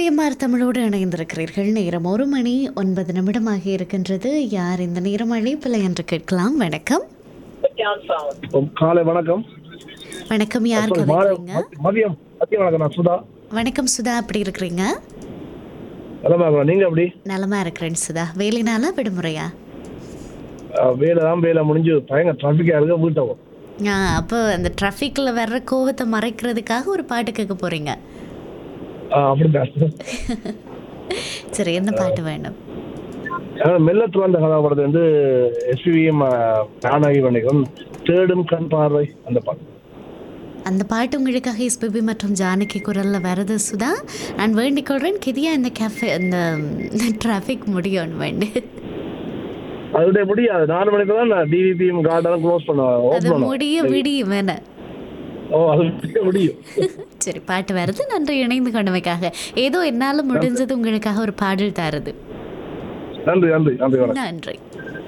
CMR தமிழோடு இணைந்திருக்கிறீர்கள் நேரம் ஒரு மணி ஒன்பது நிமிடமாக இருக்கின்றது யார் இந்த நேரம் அழைப்பில்லை என்று கேட்கலாம் வணக்கம் காலை வணக்கம் வணக்கம் யார் மாலை- கதைக்கிறீங்க மதியம் மதியம் வணக்கம் நான் சுதா வணக்கம் சுதா எப்படி இருக்கிறீங்க நலமா இருக்கிறோம் நீங்க எப்படி நலமா இருக்கிறேன் சுதா வேலைனால விடுமுறையா அஹ், வேலை தான் வேலை முடிஞ்சு பயங்கர டிராஃபிக்கா இருக்க வீட்டை போ. ஆ அப்போ அந்த டிராஃபிக்கில் வர்ற கோவத்தை மறைக்கிறதுக்காக ஒரு பாட்டு கேட்க போறீங்க அஹ், அப்படிதான் சரி என்ன பாட்டு வேணும் அஹ், மெல்லத்து வந்த கதாபாடத்தை வந்து எஸ்பிவிஎம் நானாகி பண்ணிக்கிறோம் தேடும் கண் பார்வை அந்த பாட்டு அந்த பாட்டு உங்களுக்காக எஸ்பிபி மற்றும் ஜானகி குரல்ல வருது சுதா நான் வேண்டிக் கொள்றேன் கிதியா இந்த கேஃபே இந்த டிராஃபிக் முடியும் வேண்டு அதோட முடியாது நாலு மணிக்கு தான் நான் டிவிபிஎம் கார்டெல்லாம் க்ளோஸ் பண்ண அது ஓப்பன் பண்ணுவேன் முடிய விடியும் வேண ஓ அது முடிய முடியும் சரி பாட்டு வருது நன்றி இணைந்து கொண்டமைக்காக ஏதோ என்னால முடிஞ்சது உங்களுக்காக ஒரு பாடல் தருது நன்றி நன்றி நன்றி வணக்கம் நன்றி